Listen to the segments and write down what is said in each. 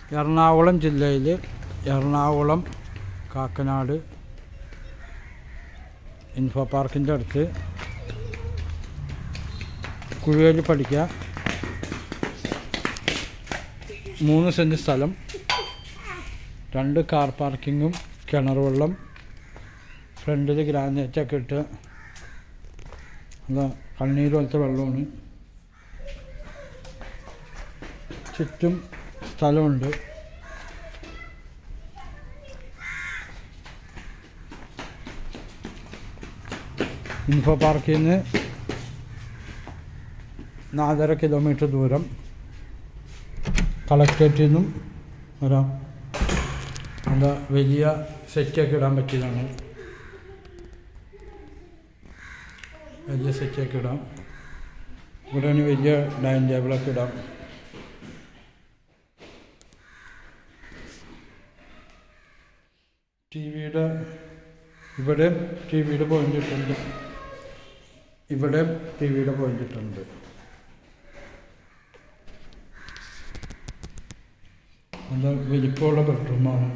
എറണാകുളം ജില്ലയിൽ എറണാകുളം കാക്കനാട് ഇൻഫോ പാർക്കിൻ്റെ അടുത്ത് കുഴിവേലി പഠിക്കുക മൂന്ന് സെൻറ്റ് സ്ഥലം രണ്ട് കാർ പാർക്കിങ്ങും കിണർ വെള്ളം ഫ്രണ്ടിൽ ഗ്രാനൈറ്റൊക്കെ ഇട്ട് എന്താ കണ്ണീർ പോലത്തെ വെള്ളമാണ് ചുറ്റും സ്ഥലമുണ്ട് ഇൻഫോ പാർക്കിൽ നിന്ന് നാലര കിലോമീറ്റർ ദൂരം കളക്ടറേറ്റിൽ നിന്നും വരാം എന്താ വലിയ സെറ്റൊക്കെ ഇടാൻ പറ്റിയതാണ് വലിയ സെറ്റൊക്കെ ഇടാം ഇവിടെ ആണെങ്കിൽ വലിയ ഡൈനിങ് ടേബിളൊക്കെ ഇടാം ടി വിയുടെ ഇവിടെ ടി വിയുടെ പോയിന്റ് ഇട്ടുണ്ട് ഇവിടെ ടി വിയുടെ പോയിന്റ് ഇട്ടുണ്ട് നല്ല വലിപ്പമുള്ള ബെഡ്റൂമാണ്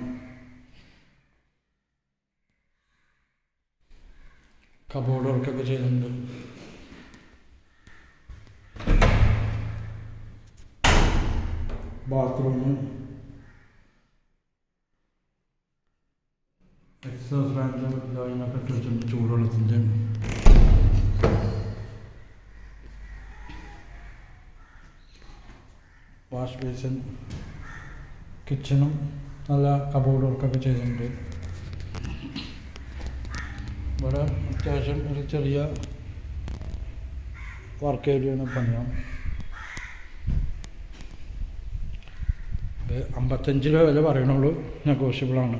കബോർഡ് വർക്കൊക്കെ ചെയ്യുന്നുണ്ട് ബാത്റൂം എക്സോസ് ഫാൻ്റെ അതിനൊക്കെ ഇട്ട് വെച്ചിട്ടുണ്ട് ചൂടുവെള്ളത്തിൻ്റെ വാഷ് ബേസിൻ കിച്ചണും നല്ല കബോർഡ് വർക്കൊക്കെ ചെയ്തിട്ടുണ്ട് ഇവിടെ അത്യാവശ്യം ഒരു ചെറിയ വർക്ക് ഏരിയയാണ് പണിയാം ഇത് അമ്പത്തഞ്ച് രൂപ വില പറയണുള്ളൂ നെഗോഷ്യബിളാണ്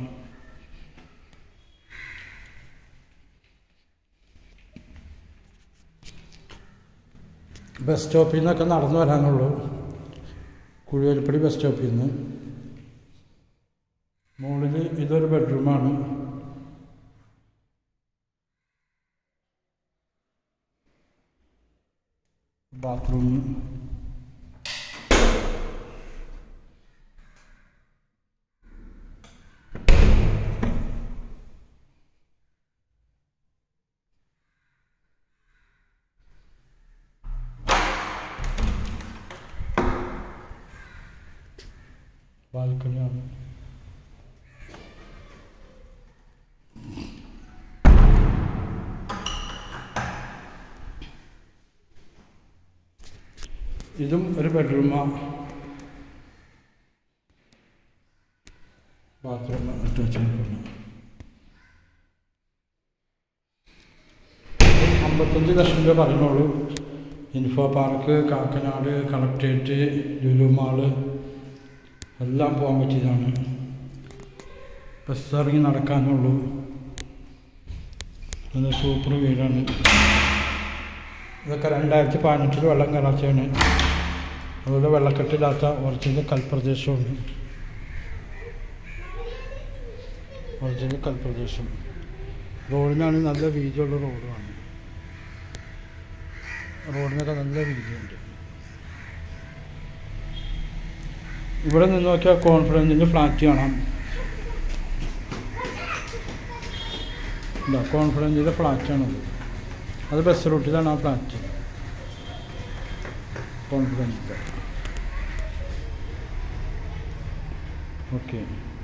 ബസ് സ്റ്റോപ്പിൽ നിന്നൊക്കെ നടന്നു വരാനുള്ളൂ കുഴിവേലിപ്പടി ബസ് സ്റ്റോപ്പിൽ നിന്ന് മുകളിൽ ഇതൊരു ബെഡ്റൂമാണ് ബാത്റൂം ബാൽക്കണിയാണ് ഇതും ഒരു ബെഡ്റൂമാണ് ബാത്റൂം ഇട്ട് വെച്ചിരിക്കുന്നു അമ്പത്തഞ്ച് ലക്ഷം രൂപ പറയുന്നുള്ളൂ Infopark Kakkanad collectorate Lulu mall എല്ലാം പോകാൻ പറ്റിയതാണ് ബസ് ഇറങ്ങി നടക്കാനുള്ളൂ അത് സൂപ്പർ വീടാണ് ഇതൊക്കെ രണ്ടായിരത്തി പതിനെട്ടിൽ വെള്ളം കയറാത്തതാണ് അതുപോലെ വെള്ളക്കെട്ടില്ലാത്ത ഒറിജിനൽ കൽപ്രദേശമാണ് ഒറിജിനൽ കൽപ്രദേശം റോഡിനാണ് നല്ല വീതിയുള്ള റോഡുമാണ് റോഡിനൊക്കെ നല്ല വീതിയുണ്ട് ഇവിടെ നിന്ന് നോക്കിയാൽ കോൺഫിഡൻസിൻ്റെ ഫ്ലാറ്റ് കാണാം എന്താ കോൺഫിഡൻസിൻ്റെ ഫ്ലാറ്റാണത് അത് ബസ് റൂട്ടിലാണ് ആ ഫ്ലാറ്റ് കോൺഫിഡൻസിൻ്റെ ഓക്കെ